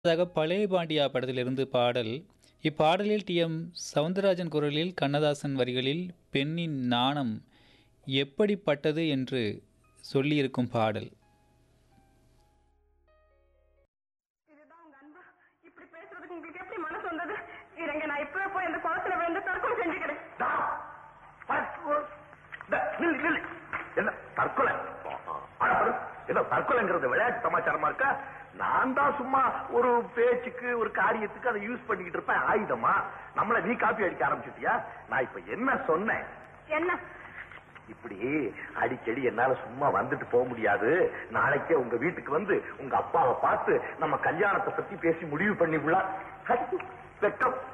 அடுத்ததாக பழைய பாண்டியா படத்திலிருந்து பாடல் இப்பாடலில் டி எம் சவுந்தரராஜன் குரலில் கண்ணதாசன் வரிகளில் பெண்ணின் நாணம் எப்படிப்பட்டது என்று சொல்லியிருக்கும் பாடல் இதுதான் உங்க அன்பா இப்படி பேசுறதுக்கு உங்களுக்கு எப்படி மனசு வந்தது இருங்க நான் இப்பவே போய் அந்த குளத்துல விழுந்து தற்கொலை செஞ்சுக்கிறேன் தா. தற்கொலை. இந்த, நில்லு, நில்லு. என்ன தற்கொலை அட, பாரு. என்ன தற்கொலைங்கிறது விளையாட்டு சமாச்சாரமா இருக்கா நான் தான் சும்மா ஒரு பேச்சுக்கு ஒரு காரியத்துக்கு அதை யூஸ் பண்ணிக்கிட்டு இருப்பேன் ஆயுதமா நம்மள நீ காப்பி அடிக்க ஆரம்பிச்சிட்டியா நான் இப்ப என்ன சொன்னேன் என்ன இப்படி அடிக்கடி என்னால சும்மா வந்துட்டு போக முடியாது நாளைக்கே உங்க வீட்டுக்கு வந்து உங்க அப்பாவை பார்த்து நம்ம கல்யாணத்தை பத்தி பேசி முடிவு பண்ணிவிடலாம் வெட்கம்